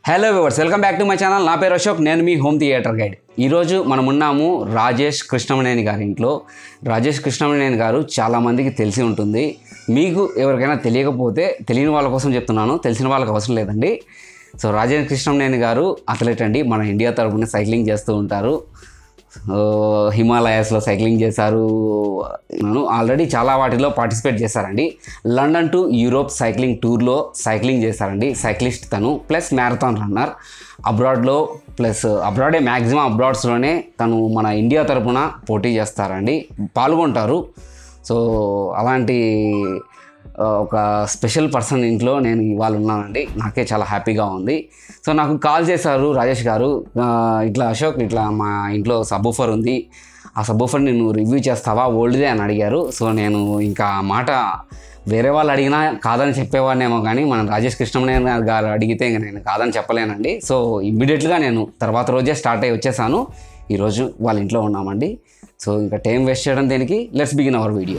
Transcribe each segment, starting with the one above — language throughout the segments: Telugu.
hello viewers welcome back to my channel నా పేరు అశోక్ నేను మీ హోమ్ థియేటర్ గైడ్ ఈరోజు మనం ఉన్నాము రాజేష్ కృష్ణమనేని గారి ఇంట్లో రాజేష్ కృష్ణమనేని గారు చాలామందికి తెలిసి ఉంటుంది మీకు ఎవరికైనా తెలియకపోతే తెలియని వాళ్ళ కోసం చెప్తున్నాను తెలిసిన వాళ్ళకి అవసరం లేదండి సో రాజేష్ కృష్ణమనేని గారు అథ్లెట్ అండి మన ఇండియా తరపున సైక్లింగ్ చేస్తూ ఉంటారు ఆ, హిమాలయాస్లో సైక్లింగ్ చేశారు నేను ఆల్రెడీ చాలా వాటిలో పార్టిసిపేట్ చేశారండి లండన్ టు యూరోప్ సైక్లింగ్ టూర్లో సైక్లింగ్ చేశారండి సైక్లిస్ట్ తను ప్లస్ మ్యారథాన్ రన్నర్ అబ్రాడ్లో ప్లస్ అబ్రాడే మ్యాక్సిమం అబ్రాడ్స్లోనే తను మన ఇండియా తరపున పోటీ చేస్తారండి పాల్గొంటారు సో అలాంటి ఆ, ఒక స్పెషల్ పర్సన్ ఇంట్లో నేను ఇవాళ ఉన్నానండి నాకే చాలా హ్యాపీగా ఉంది సో నాకు కాల్ చేశారు రాజేష్ గారు ఆ, ఇట్లా అశోక్ ఇట్లా మా ఇంట్లో సబ్బూఫర్ ఉంది ఆ సబ్బూఫర్ నేను రివ్యూ చేస్తావా ఓల్డ్దే అని అడిగారు సో నేను ఇంకా ఆ మాట వేరే వాళ్ళు అడిగినా కాదని చెప్పేవాడినేమో కానీ మన రాజేష్ కృష్ణమనేని గారు అడిగితే ఇంక నేను కాదని చెప్పలేనండి సో ఇమ్మీడియట్గా నేను తర్వాత రోజే స్టార్ట్ అయ్యి వచ్చేసాను ఈరోజు వాళ్ళ ఇంట్లో ఉన్నామండి సో ఇంకా టైం వేస్ట్ చేయడం దేనికి లెట్స్ బిగిన్ అవర్ వీడియో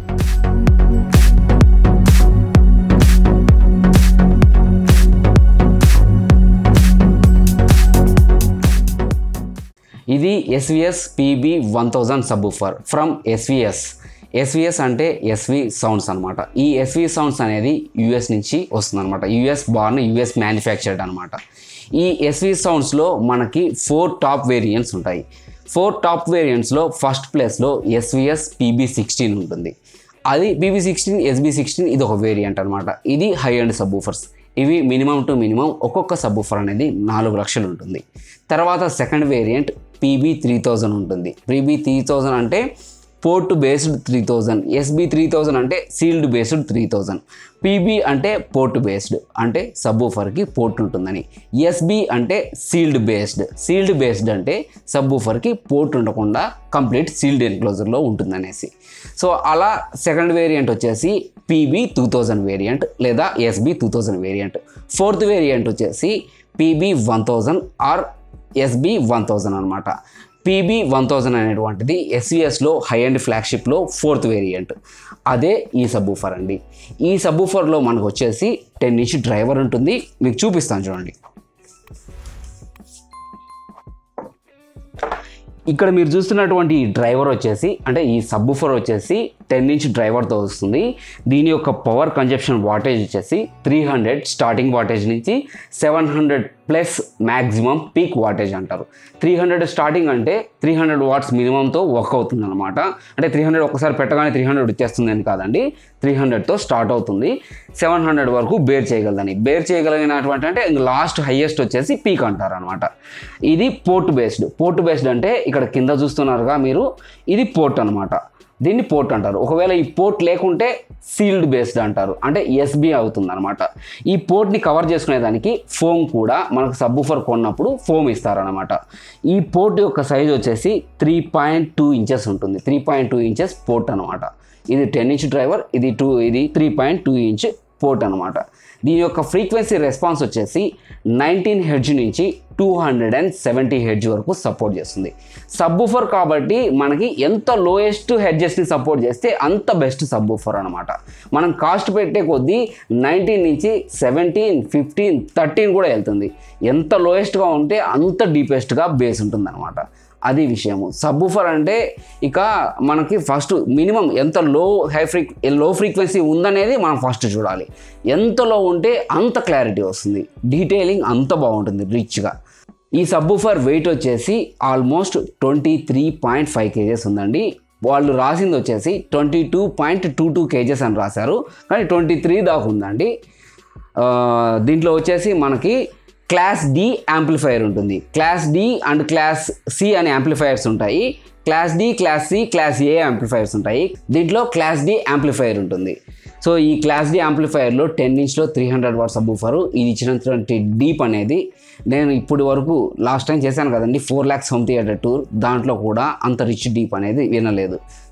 ఇది SVS PB one thousand subwoofer from SVS SVS అంటే ఎస్వి సౌండ్స్ అనమాట ఈ ఎస్వి సౌండ్స్ అనేది యుఎస్ నుంచి వస్తుందన్నమాట యుఎస్ బార్న్ యుఎస్ మ్యానుఫ్యాక్చర్డ్ అనమాట ఈ ఎస్వి సౌండ్స్లో మనకి ఫోర్ టాప్ వేరియంట్స్ ఉంటాయి ఫోర్ టాప్ వేరియంట్స్లో ఫస్ట్ ప్లేస్లో ఎస్విఎస్ పీబీ సిక్స్టీన్ ఉంటుంది అది పీబీ సిక్స్టీన్ ఎస్బీ సిక్స్టీన్ ఇది ఒక వేరియంట్ అనమాట ఇది హై అండ్ సబ్బూఫర్స్ ఇవి మినిమం టు మినిమం ఒక్కొక్క సబ్బూఫర్ అనేది నాలుగు లక్షలు ఉంటుంది తర్వాత second variant PB three thousand ఉంటుంది పీబీ త్రీ థౌజండ్ అంటే port based three thousand SB three thousand అంటే sealed based three thousand PB అంటే పోర్ట్ బేస్డ్ అంటే సబ్బూఫర్కి పోర్ట్ ఉంటుందని ఎస్బీ అంటే సీల్డ్ బేస్డ్ సీల్డ్ బేస్డ్ అంటే సబ్బూఫర్కి పోర్ట్ ఉండకుండా కంప్లీట్ సీల్డ్ ఎన్క్లోజర్లో ఉంటుందనేసి సో అలా సెకండ్ వేరియంట్ వచ్చేసి పీబీ టూ థౌజండ్ వేరియంట్ లేదా SB two thousand variant fourth variant వచ్చేసి PB one thousand or SB one thousand అనమాట పీబీ వన్ థౌజండ్ అనేటువంటిది ఎస్విఎస్లో హై అండ్ ఫ్లాగ్షిప్లో ఫోర్త్ వేరియంట్ అదే ఈ సబ్బూఫర్ అండి ఈ సబ్బూఫర్లో మనకు వచ్చేసి టెన్ ఇంచ్ డ్రైవర్ ఉంటుంది మీకు చూపిస్తాను చూడండి ఇక్కడ మీరు చూస్తున్నటువంటి ఈ డ్రైవర్ వచ్చేసి అంటే ఈ సబ్బుఫర్ వచ్చేసి టెన్ ఇంచ్ డ్రైవర్తో వస్తుంది దీని యొక్క పవర్ కన్జప్షన్ వాటేజ్ వచ్చేసి త్రీ హండ్రెడ్ స్టార్టింగ్ వాటేజ్ నుంచి seven hundred plus maximum peak wattage అంటారు త్రీ హండ్రెడ్ స్టార్టింగ్ అంటే త్రీ హండ్రెడ్ వాట్స్ మినిమంతో వర్క్ అవుతుంది అనమాట అంటే త్రీ హండ్రెడ్ ఒకసారి పెట్టగానే త్రీ హండ్రెడ్ వచ్చేస్తుంది అని కాదండి త్రీ హండ్రెడ్తో స్టార్ట్ అవుతుంది సెవెన్ హండ్రెడ్ వరకు బేర్ చేయగలదని బేర్ చేయగలిగినటువంటి అంటే లాస్ట్ హైయెస్ట్ వచ్చేసి పీక్ అంటారు అనమాట ఇది పోర్ట్ బేస్డ్ పోర్ట్ బేస్డ్ అంటే ఇక్కడ కింద చూస్తున్నారుగా మీరు ఇది పోర్ట్ అనమాట దీన్ని పోర్ట్ అంటారు ఒకవేళ ఈ పోర్ట్ లేకుంటే సీల్డ్ బేస్డ్ అంటారు అంటే ఎస్బి అవుతుంది అనమాట ఈ పోర్ట్ని కవర్ చేసుకునేదానికి ఫోమ్ కూడా మనకు సబ్బుఫర్ కొన్నప్పుడు ఫోమ్ ఇస్తారనమాట ఈ పోర్ట్ యొక్క సైజ్ వచ్చేసి త్రీ పాయింట్ టూ ఇంచెస్ ఉంటుంది three point two inches port అనమాట ఇది టెన్ ఇంచ్ డ్రైవర్ ఇది టూ ఇది three point two inch port అనమాట దీని యొక్క ఫ్రీక్వెన్సీ రెస్పాన్స్ వచ్చేసి నైన్టీన్ హెడ్జ్ నుంచి two hundred and seventy hertz వరకు సపోర్ట్ చేస్తుంది సబ్బూఫర్ కాబట్టి మనకి ఎంత లోయెస్ట్ హెడ్జెస్ని సపోర్ట్ చేస్తే అంత బెస్ట్ సబ్బూఫర్ అనమాట మనం కాస్ట్ పెట్టే కొద్దీ నైన్టీన్ నుంచి సెవెంటీన్ ఫిఫ్టీన్ థర్టీన్ కూడా వెళ్తుంది ఎంత లోయెస్ట్గా ఉంటే అంత డీపెస్ట్గా బేస్ ఉంటుంది అనమాట అది విషయము సబ్బూఫర్ అంటే ఇక మనకి ఫస్ట్ మినిమం ఎంత లో హై ఫ్రీ లో ఫ్రీక్వెన్సీ ఉందనేది మనం ఫస్ట్ చూడాలి ఎంత లో ఉంటే అంత క్లారిటీ వస్తుంది డీటెయిలింగ్ అంత బాగుంటుంది రిచ్గా ఈ సబ్బూఫర్ వెయిట్ వచ్చేసి almost twenty three point five kgs ఉందండి వాళ్ళు రాసింది వచ్చేసి twenty two point two two kgs అని రాశారు కానీ ట్వంటీ త్రీ దాకా ఉందండి ఆ, దీంట్లో వచ్చేసి మనకి క్లాస్ డి యాంప్లిఫైయర్ ఉంటుంది class D and class C అనే యాంప్లిఫైయర్స్ ఉంటాయి class D class C class A amplifiers ఉంటాయి దీంట్లో క్లాస్ డి యాంప్లిఫైయర్ ఉంటుంది సో ఈ క్లాస్ డి యాంప్లిఫైయర్లో టెన్ ఇంచ్లో త్రీ హండ్రెడ్ వాట్స్ అబ్బూఫర్ ఇది ఇచ్చినటువంటి డీప్ అనేది నేను ఇప్పుడు వరకు లాస్ట్ టైం చేశాను కదండి four lakhs home theatre tour దాంట్లో కూడా అంత రిచ్ డీప్ అనేది వినలేదు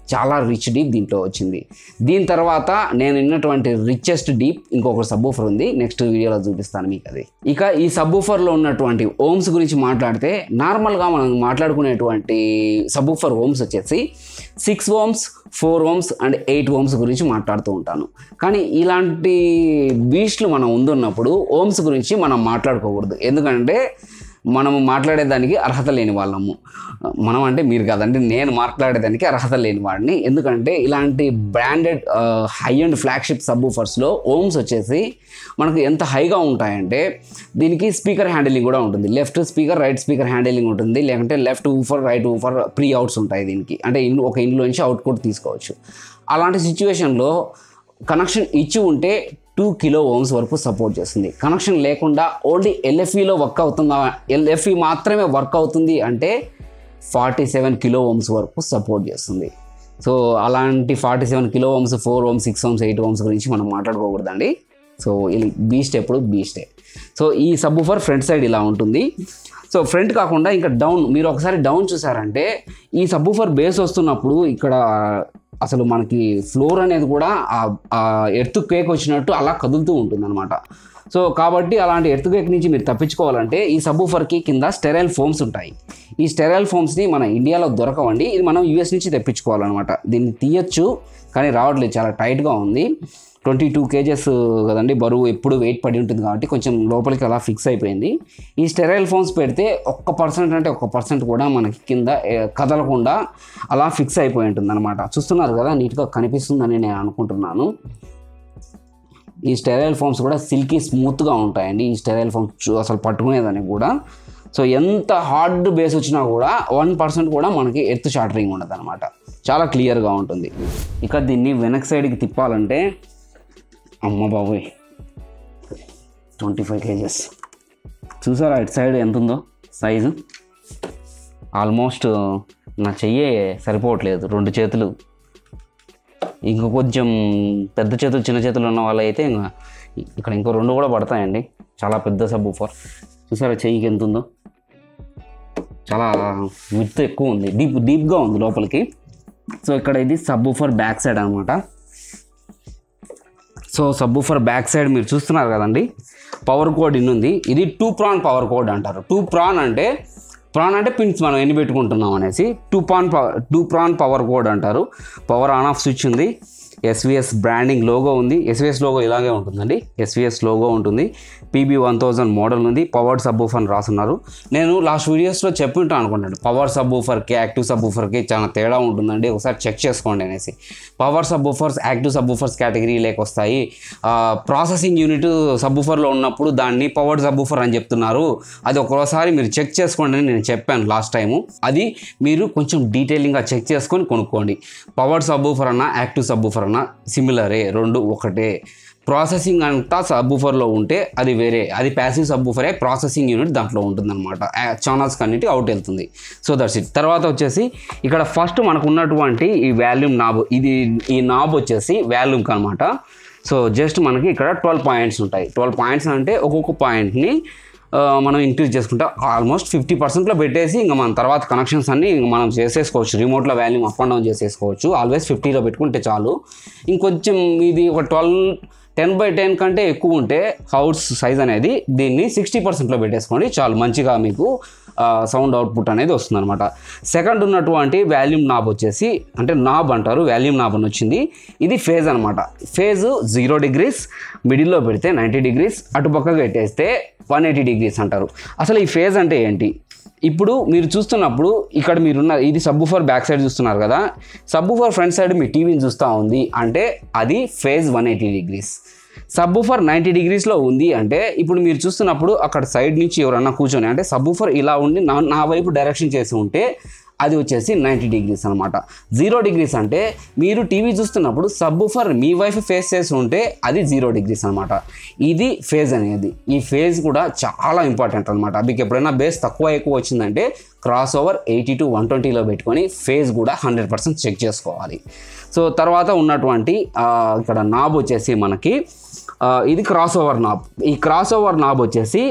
చాలా రిచ్ డీప్ దీంట్లో వచ్చింది దీని తర్వాత నేను విన్నటువంటి రిచెస్ట్ డీప్ ఇంకొక సబ్బూఫర్ ఉంది నెక్స్ట్ వీడియోలో చూపిస్తాను మీకు అది ఇక ఈ సబ్బూఫర్లో ఉన్నటువంటి ఓమ్స్ గురించి మాట్లాడితే నార్మల్గా మనం మాట్లాడుకునేటువంటి సబ్బూఫర్ ఓమ్స్ వచ్చేసి six ohms four ohms and eight ohms గురించి మాట్లాడుతూ ఉంటాను కానీ ఇలాంటి బీచ్లు మనం ముందున్నప్పుడు ఓమ్స్ గురించి మనం మాట్లాడుకోకూడదు ఎందుకంటే మనము మాట్లాడేదానికి అర్హత లేని వాళ్ళము మనం అంటే మీరు కాదంటే నేను మాట్లాడేదానికి అర్హత లేని వాడిని ఎందుకంటే ఇలాంటి బ్రాండెడ్ హై అండ్ ఫ్లాగ్షిప్ సబ్బూఫర్స్లో ఓమ్స్ వచ్చేసి మనకు ఎంత హైగా ఉంటాయంటే దీనికి స్పీకర్ హ్యాండిలింగ్ కూడా ఉంటుంది left speaker right speaker handling ఉంటుంది లేకుంటే left woofer right woofer pre outs ఉంటాయి దీనికి అంటే ఇల్లు ఒక ఇంట్లో నుంచి అవుట్పుట్ తీసుకోవచ్చు అలాంటి సిచ్యువేషన్లో కనెక్షన్ ఇచ్చి ఉంటే టూ కిలో ఓమ్స్ వరకు సపోర్ట్ చేస్తుంది కనెక్షన్ లేకుండా ఓన్లీ ఎల్ఎఫ్ఈలో వర్క్ అవుతుందా ఎల్ఎఫ్ఈ మాత్రమే వర్క్ అవుతుంది అంటే ఫార్టీ సెవెన్ కిలో ఓమ్స్ వరకు సపోర్ట్ చేస్తుంది సో అలాంటి forty seven kilo ohms four ohms six ohms eight ohms గురించి మనం మాట్లాడుకోకూడదండి సో ఇది బీస్ట్ ఎప్పుడు బీస్టే సో ఈ సబ్బుఫర్ ఫ్రంట్ సైడ్ ఇలా ఉంటుంది సో ఫ్రంట్ కాకుండా ఇంకా డౌన్ మీరు ఒకసారి డౌన్ చూసారంటే ఈ సబ్బుఫర్ బేస్ వస్తున్నప్పుడు ఇక్కడ అసలు మనకి ఫ్లోర్ అనేది కూడా ఆ ఎర్త్ కేక్ వచ్చినట్టు అలా కదులుతూ ఉంటుంది అనమాట సో కాబట్టి అలాంటి ఎర్త్ కేక్ నుంచి మీరు తప్పించుకోవాలంటే ఈ సబ్బూఫర్కి కింద స్టెరైల్ ఫోమ్స్ ఉంటాయి ఈ స్టెరైల్ ఫోమ్స్ని మన ఇండియాలో దొరకవండి ఇది మనం యూఎస్ నుంచి తెప్పించుకోవాలన్నమాట దీన్ని తీయచ్చు కానీ రావట్లేదు చాలా టైట్గా ఉంది ట్వంటీ టూ కేజెస్ కదండి బరువు ఎప్పుడు వెయిట్ పడి ఉంటుంది కాబట్టి కొంచెం లోపలికి అలా ఫిక్స్ అయిపోయింది ఈ స్టెరైల్ ఫోన్స్ పెడితే ఒక్క పర్సెంట్ అంటే ఒక్క పర్సెంట్ కూడా మనకి కింద ఏ, కదలకుండా అలా ఫిక్స్ అయిపోయి ఉంటుంది అనమాట చూస్తున్నారు కదా నీట్గా కనిపిస్తుందని నేను అనుకుంటున్నాను ఈ స్టెరైల్ ఫోమ్స్ కూడా సిల్కీ స్మూత్గా ఉంటాయండి ఈ స్టెరైల్ ఫోమ్స్ చూ- అసలు పట్టుకునేదానికి కూడా సో ఎంత హార్డ్ బేస్ వచ్చినా కూడా వన్ పర్సెంట్ కూడా మనకి ఎర్త్ షార్టరింగ్ ఉండదు అనమాట చాలా క్లియర్గా ఉంటుంది ఇక దీన్ని వెనక్ సైడ్కి తిప్పాలంటే అమ్మ బాబోయ్ ట్వంటీ ఫైవ్ కేజెస్ చూసారా ఇటు సైడ్ ఎంత ఉందో సైజు ఆల్మోస్ట్ నా చెయ్యే సరిపోవట్లేదు రెండు చేతులు ఇంక కొంచెం పెద్ద చేతులు చిన్న చేతులు ఉన్న వాళ్ళు అయితే ఇంకా ఇక్కడ ఇంకో రెండు కూడా పడతాయండి చాలా పెద్ద సబ్బు ఫర్ చూసారా చెయ్యికి ఎంత ఉందో చాలా విత్ ఎక్కువ ఉంది డీప్ డీప్గా ఉంది లోపలికి సో ఇక్కడ ఇది సబ్బు ఫర్ బ్యాక్ సైడ్ అనమాట so subwoofer back side మీరు చూస్తున్నారు కదండి పవర్ కోడ్ ఇన్ ఉంది ఇది టూ ప్రాన్ పవర్ కోడ్ అంటారు టూ ప్రాన్ అంటే ప్రాన్ అంటే పిన్స్ మనం ఎన్ని పెట్టుకుంటున్నాం అనేసి two prong power two prong power cord అంటారు పవర్ ఆన్ ఆఫ్ స్విచ్ ఉంది ఎస్విఎస్ బ్రాండింగ్ లోగో ఉంది ఎస్విఎస్ లోగో ఇలాగే ఉంటుందండి ఎస్విఎస్ లోగో ఉంటుంది పీబీ వన్ థౌజండ్ మోడల్ ఉంది పవర్డ్ సబ్బూఫర్ అని రాసున్నారు నేను లాస్ట్ వీడియోస్లో చెప్పింటాను అనుకుంటాను పవర్ సబ్బూఫర్కి యాక్టివ్ సబ్బూఫర్కి చాలా తేడా ఉంటుందండి ఒకసారి చెక్ చేసుకోండి అనేసి పవర్ సబ్బూఫర్స్ యాక్టివ్ సబ్బూఫర్స్ కేటగిరీలోకి వస్తాయి ప్రాసెసింగ్ యూనిట్ సబ్బూఫర్లో ఉన్నప్పుడు దాన్ని పవర్డ్ సబ్బూఫర్ అని చెప్తున్నారు అది ఒకసారి మీరు చెక్ చేసుకోండి అని నేను చెప్పాను లాస్ట్ టైము అది మీరు కొంచెం డీటెయిలింగ్గా చెక్ చేసుకొని కొనుక్కోండి పవర్డ్ సబ్బూఫర్ అన్న యాక్టివ్ సబ్బూఫర్ అన్న సిమిలరే రెండు ఒకటే ప్రాసెసింగ్ అంతా సబ్బూఫర్లో ఉంటే అది వేరే అది ప్యాసివ్ సబ్బూఫరే ప్రాసెసింగ్ యూనిట్ దాంట్లో ఉంటుందన్నమాట ఛానల్స్ కన్నిటి అవుట్ వెళ్తుంది సో దట్స్ ఇట్ తర్వాత వచ్చేసి ఇక్కడ ఫస్ట్ మనకు ఉన్నటువంటి ఈ వాల్యూమ్ నాబ్ ఇది ఈ నాబ్ వచ్చేసి వాల్యూమ్కి అనమాట సో జస్ట్ మనకి ఇక్కడ ట్వెల్వ్ పాయింట్స్ ఉంటాయి ట్వెల్వ్ పాయింట్స్ అంటే ఒక్కొక్క పాయింట్ని ఆ, మనం ఇంక్రీజ్ చేసుకుంటా ఆల్మోస్ట్ ఫిఫ్టీ పర్సెంట్లో పెట్టేసి ఇంకా మన తర్వాత కనెక్షన్స్ అన్ని ఇంక మనం చేసేసుకోవచ్చు రిమోట్లో వాల్యూమ్ అప్ అండ్ డౌన్ చేసేసుకోవచ్చు ఆల్వేస్ ఫిఫ్టీలో పెట్టుకుంటే చాలు ఇంకొంచెం ఇది ఒక ట్వెల్వ్ టెన్ బై టెన్ కంటే ఎక్కువ ఉంటే హౌస్ సైజ్ అనేది దీన్ని సిక్స్టీ పర్సెంట్లో పెట్టేసుకోండి చాలు మంచిగా మీకు సౌండ్ అవుట్పుట్ అనేది వస్తుంది అనమాట సెకండ్ ఉన్నటువంటి వాల్యూమ్ నాబ్ వచ్చేసి అంటే నాబ్ అంటారు వాల్యూమ్ నాబ్ అని వచ్చింది ఇది ఫేజ్ అనమాట ఫేజ్ జీరో డిగ్రీస్ మిడిల్లో పెడితే నైంటీ డిగ్రీస్ అటు పక్కకు పెట్టేస్తే వన్ ఎయిటీ డిగ్రీస్ అంటారు అసలు ఈ ఫేజ్ అంటే ఏంటి ఇప్పుడు మీరు చూస్తున్నప్పుడు ఇక్కడ మీరున్న ఇది సబ్బుఫర్ బ్యాక్ సైడ్ చూస్తున్నారు కదా సబ్బుఫర్ ఫ్రంట్ సైడ్ మీ టీవీని చూస్తూ ఉంది అంటే అది phase one eighty degrees subwoofer ninety డిగ్రీస్లో ఉంది అంటే ఇప్పుడు మీరు చూస్తున్నప్పుడు అక్కడ సైడ్ నుంచి ఎవరన్నా కూర్చొని అంటే సబ్బుఫర్ ఇలా ఉండి నా నా వైపు డైరెక్షన్ చేసి ఉంటే అది వచ్చేసి నైంటీ డిగ్రీస్ అనమాట జీరో డిగ్రీస్ అంటే మీరు టీవీ చూస్తున్నప్పుడు సబ్బుఫర్ మీ వైపు ఫేస్ చేసి ఉంటే అది జీరో డిగ్రీస్ అనమాట ఇది ఫేజ్ అనేది ఈ ఫేజ్ కూడా చాలా ఇంపార్టెంట్ అనమాట మీకు ఎప్పుడైనా బేస్ తక్కువ ఎక్కువ వచ్చిందంటే crossover eighty to one ట్వంటీలో పెట్టుకొని ఫేజ్ కూడా హండ్రెడ్ పర్సెంట్ చెక్ చేసుకోవాలి సో తర్వాత ఉన్నటువంటి ఆ, ఇక్కడ నాబ్ వచ్చేసి మనకి ఆ, ఇది క్రాస్ ఓవర్ నాబ్ ఈ క్రాస్ ఓవర్ నాబ్ వచ్చేసి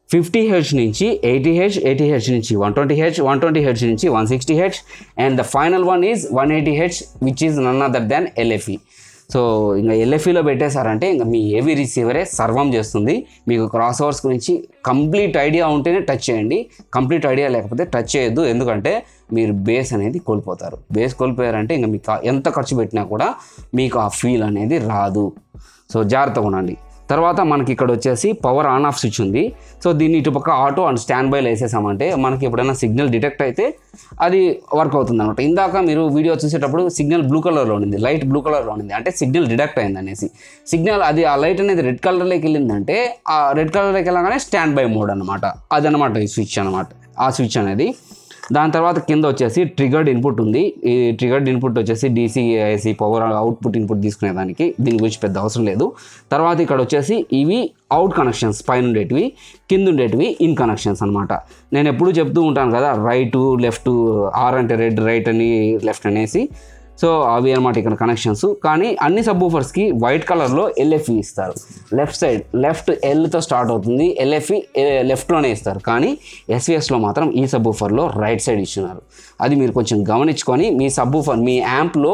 ఫిఫ్టీ హెచ్ నుంచి ఎయిటీ హెచ్ ఎయిటీ హెచ్ నుంచి one twenty H one twenty H నుంచి one sixty H and the final one is one eighty H which is none other than LFE so ఇంకా ఎల్ఎఫ్ఈలో పెట్టేశారంటే ఇంకా మీ ఏవి రిసీవరే సర్వం చేస్తుంది మీకు క్రాస్ ఓవర్స్ గురించి కంప్లీట్ ఐడియా ఉంటేనే టచ్ చేయండి కంప్లీట్ ఐడియా లేకపోతే టచ్ చేయొద్దు ఎందుకంటే మీరు బేస్ అనేది కోల్పోతారు బేస్ కోల్పోయారంటే ఇంకా మీకు ఆ- ఎంత ఖర్చు పెట్టినా కూడా మీకు ఆ ఫీల్ అనేది రాదు సో జాగ్రత్తగా ఉండండి తర్వాత మనకి ఇక్కడ వచ్చేసి పవర్ ఆన్ ఆఫ్ స్విచ్ ఉంది సో దీన్ని ఇటుపక్క ఆటో అండ్ స్టాండ్ బైలో వేసేసామంటే మనకి ఎప్పుడైనా సిగ్నల్ డిటెక్ట్ అయితే అది వర్క్ అవుతుంది అనమాట ఇందాక మీరు వీడియో చూసేటప్పుడు సిగ్నల్ బ్లూ కలర్లో ఉంది లైట్ బ్లూ కలర్లో ఉంది అంటే సిగ్నల్ డిటెక్ట్ అయింది అనేసి సిగ్నల్ అది ఆ లైట్ అనేది రెడ్ కలర్లోకి వెళ్ళిందంటే ఆ రెడ్ కలర్లోకి వెళ్ళగానే స్టాండ్ బై మోడ్ అనమాట అదనమాట ఈ స్విచ్ అనమాట ఆ స్విచ్ అనేది దాని తర్వాత కింద వచ్చేసి ట్రిగర్డ్ ఇన్పుట్ ఉంది ఈ ట్రిగర్డ్ ఇన్పుట్ వచ్చేసి DC AC power output input తీసుకునేదానికి దీని గురించి పెద్ద అవసరం లేదు తర్వాత ఇక్కడ వచ్చేసి ఇవి అవుట్ కనెక్షన్స్ పైన ఉండేటివి కింద ఉండేటివి ఇన్ కనెక్షన్స్ అనమాట నేను ఎప్పుడు చెప్తూ ఉంటాను కదా రైట్ లెఫ్ట్ ఆర్ అంటే రెడ్ రైట్ అని లెఫ్ట్ అనేసి సో అవి అనమాట ఇక్కడ కనెక్షన్స్ కానీ అన్ని సబ్బూఫర్స్కి వైట్ కలర్లో ఎల్ఎఫ్ఈ ఇస్తారు లెఫ్ట్ సైడ్ లెఫ్ట్ ఎల్తో స్టార్ట్ అవుతుంది ఎల్ఎఫ్ఈ లెఫ్ట్లోనే ఇస్తారు కానీ ఎస్విఎస్లో మాత్రం ఈ సబ్బూఫర్లో రైట్ సైడ్ ఇస్తున్నారు అది మీరు కొంచెం గమనించుకొని మీ సబ్బూఫర్ మీ యాంప్లో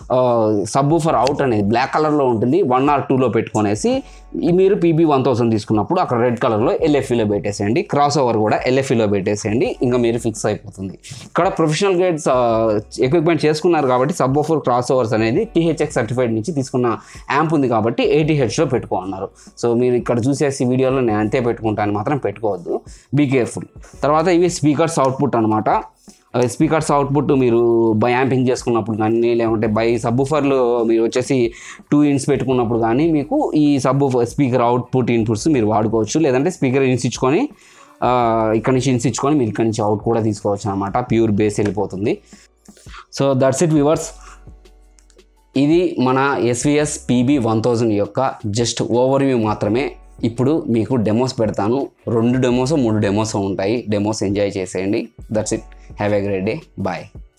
సబ్బూఫర్ అవుట్ అనేది బ్లాక్ కలర్లో ఉంటుంది వన్ ఆర్ టూలో పెట్టుకొనేసి ఈ మీరు పీబీ వన్ థౌసండ్ తీసుకున్నప్పుడు అక్కడ రెడ్ కలర్లో ఎల్ఎఫ్ఈలో పెట్టేసేయండి క్రాస్ ఓవర్ కూడా ఎల్ఎఫ్ఈలో పెట్టేసేయండి ఇంకా మీరు ఫిక్స్ అయిపోతుంది ఇక్కడ ప్రొఫెషనల్ గ్రేడ్స్ ఎక్విప్మెంట్ చేసుకున్నారు కాబట్టి సబ్ ఓఫర్ క్రాస్ ఓవర్స్ అనేది టీహెచ్ఎక్స్ సర్టిఫైడ్ నుంచి తీసుకున్న యాంప్ ఉంది కాబట్టి ఎయిటీ హెచ్లో పెట్టుకోన్నారు సో మీరు ఇక్కడ చూసేసి వీడియోలో నేను అంతే పెట్టుకుంటాను మాత్రం పెట్టుకోవద్దు బీ కేర్ఫుల్ తర్వాత ఇవి స్పీకర్స్ అవుట్పుట్ అనమాట స్పీకర్స్ అవుట్పుట్ మీరు బై యాంపింగ్ చేసుకున్నప్పుడు కానీ లేకుంటే బై సబ్బుఫర్లు మీరు వచ్చేసి టూ ఇన్స్ పెట్టుకున్నప్పుడు కానీ మీకు ఈ సబ్బు స్పీకర్ అవుట్పుట్ ఇన్పుట్స్ మీరు వాడుకోవచ్చు లేదంటే స్పీకర్ ఇన్స్ ఇచ్చుకొని ఆ, ఇక్కడ నుంచి ఇన్స్ ఇచ్చుకొని మీరు ఇక్కడ నుంచి అవుట్ కూడా తీసుకోవచ్చు అనమాట ప్యూర్ బేస్ వెళ్ళిపోతుంది సో దట్స్ ఇట్ వివర్స్ ఇది మన ఎస్విఎస్ పీబీ వన్ థౌజండ్ యొక్క జస్ట్ ఓవర్వ్యూ మాత్రమే ఇప్పుడు మీకు డెమోస్ పెడతాను రెండు డెమోస్ మూడు డెమోస్ ఉంటాయి డెమోస్ ఎంజాయ్ చేసేయండి that's it have a great day bye